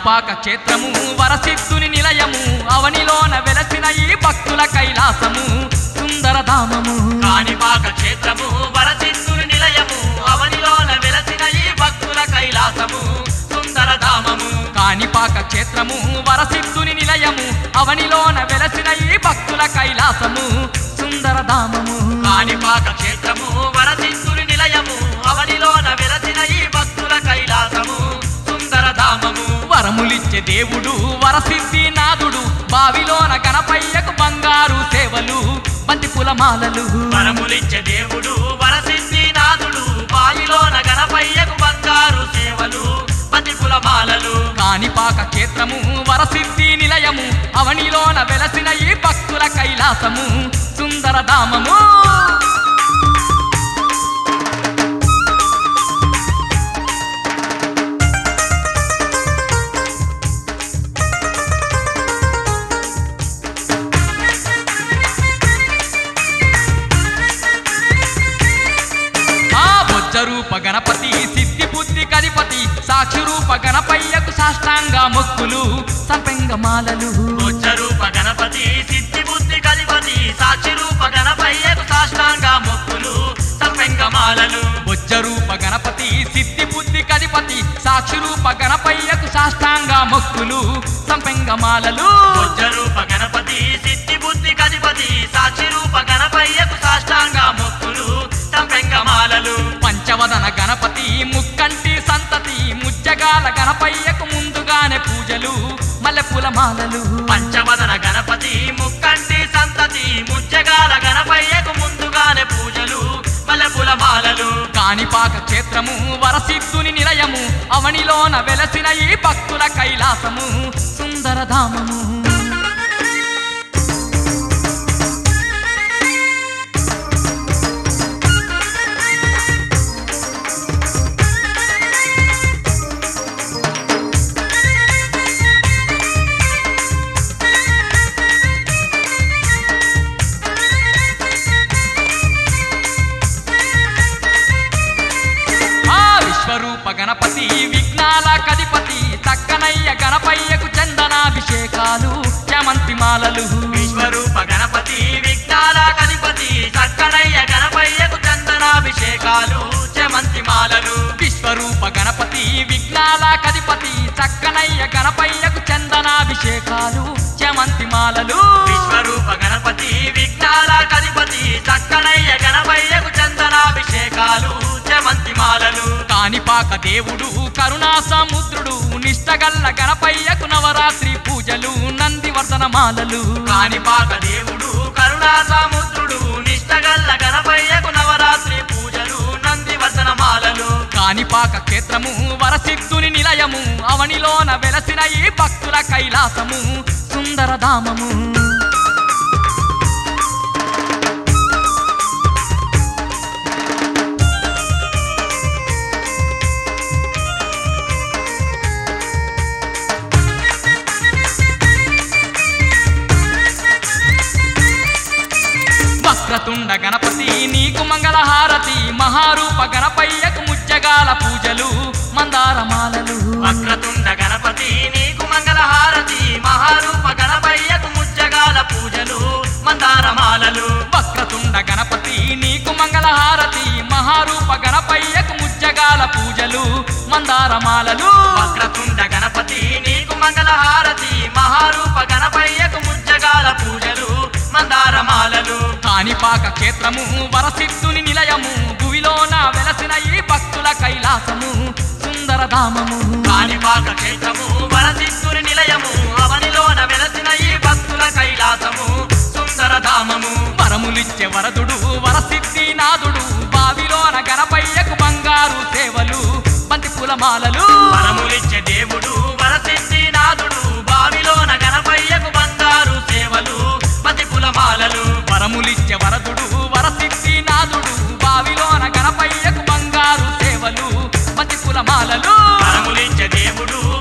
కాణిపాక క్షేత్రము వరసిద్ధుని నిలయము అవనిలోన వెలసిన ఈ భక్తుల కైలాసము సుందరధామము కాణిపాక క్షేత్రము వరసిద్ధుని నిలయము అవనిలోన వెలసిన ఈ భక్తుల కైలాసము సుందరధామము కాణిపాక క్షేత్రము వరసిద్ధుని నిలయము అవనిలోన వెలసిన ఈ భక్తుల కైలాసము సుందరధామము కాణిపాక క్షేత్రము వరసిద్ధుని నిలయము అవనిలోన వెలసిన ఈ భక్తుల కైలాసము సుందరధామము వరములిచ్చే దేవుడు వరసిద్ధి నాథుడు బావిలోన గణపయ్యకు బంగారు సేవలు బంతి పులమాలలు వరములిచ్చే దేవుడు వరసిద్ధి నాథుడు బావిలోన గణపయ్యకు బంగారు సేవలు పతిపుల మాలలు కాణిపాక క్షేత్రము వరసిద్ధి నిలయము అవనిలోన వెలసిన ఈ భక్తుల కైలాసము సుందరధామము ఆ బొజ్జ రూప గణపతి సిద్ధి బుద్ధి కధిపతి సాక్షి రూప గణపయ్యకు సాష్టాంగ మొక్కులు సంపెంగమాలలు రూప గణపతి సిద్ధి బుద్ధి కధిపతి సాక్షి రూప గణపయ్యకు సాష్టాంగ మొక్కులు సంపెంగమాలలు బొజ్జ రూప గణపతి సిద్ధి బుద్ధి కధిపతి సాక్షి రూప గణపయ్యకు సాష్టాంగ మొక్కులు సంపెంగమాలలు రూప గణపతి సిద్ధి బుద్ధి కధిపతి సాక్షి రూప గణపయ్యకు సాష్టాంగ మొక్కులు సంపెంగమాలలు పంచవదన గణపతి ముక్కంటి సంతతి ముజ్జగాల గణపయ్యకు ముందుగానే పూజలు మల్లెపూల మాలలు పంచవదన గణపతి ముక్కంటి సంతతి ముజ్జగాల గణపయ్యకు ముందుగానే పూజలు మల్లెపూల మాలలు కాణిపాక క్షేత్రము వరసిద్ధుని నిలయము అవనిలోన వెలసిన ఈ భక్తుల కైలాసము సుందరధామము ఆ విశ్వరూప గణపతి విఘ్నాల కధిపతి చక్కనయ్య గణపయ్యకు చందనాభిషేకాలు చామంతి మాలలు విశ్వరూప గణపతి విఘ్నాల గణపతి చక్కనయ్య గణపయ్యకు చందనాభిషేకాలు చెమంతి మాలలు విశ్వరూప గణపతి విఘ్నాల కధిపతి చక్కనయ్య గణపయ్యకు చందనాభిషేకాలు చామంతి మాలలు విశ్వరూప గణపతి విఘ్నాల గణపతి చక్కనయ్య గణపయ్యకు చందనాభిషేకాలు చెమంతి మాలలు కాణిపాక దేవుడు కరుణా సముద్రుడు నిష్టగల్ల గణపయ్యకు నవరాత్రి పూజలు నందివర్ధన మాలలు కాణిపాక దేవుడు కరుణా సముద్రుడు నిష్టగల్ల గణపయ్యకు నవరాత్రి పూజలు నందివర్ధన మాలలు కాణిపాక క్షేత్రము వరసిద్ధుని నిలయము అవనిలోన వెలసిన ఈ భక్తుల కైలాసము సుందరధామము వక్రతుండ గణపతి నీకు మంగళహారతి మహారూప గణపయ్యకు ముజ్జగాల పూజలు మందారమాలలు వక్రతుండ గణపతి నీకు మంగళహారతి మహారూప గణపయ్యకు ముజ్జగాల పూజలు మందారమాలలు వక్రతుండ గణపతి నీకు మంగళహారతి మహారూప గణపయ్యకు ముజ్జగాల పూజలు మందారమాలలు వక్రతుండ గణపతి నీకు మంగళహారతి మహారూప గణపయ్యకు ముజ్జగాల పూజలు మందారమాలలు కాణిపాక క్షేత్రము వరసిద్ధుని నిలయము భువిలోన వెలసిన ఈ భక్తుల కైలాసము సుందరధామము కాణిపాక క్షేత్రము వరసిద్ధుని నిలయము అవనిలోన వెలసిన ఈ భక్తుల కైలాసము సుందరధామము వరములిచ్చే వరదుడు వరసిద్ధి నాదుడు బావిలోన గణపయ్యకు బంగారు సేవలు బంతి పూలమాలలు వరములిచ్చే దేవుడు వరసిద్ధి నాథుడు బావిలోన గణపయ్యకు బంగారు సేవలు పతిపుల మాలలు వరములిచ్చే వరదుడు వరసిద్ధి నాదుడు బావిలోన గణపయ్యకు బంగారు సేవలు బంతి పూలమాలలు వరములిచ్చే దేవుడు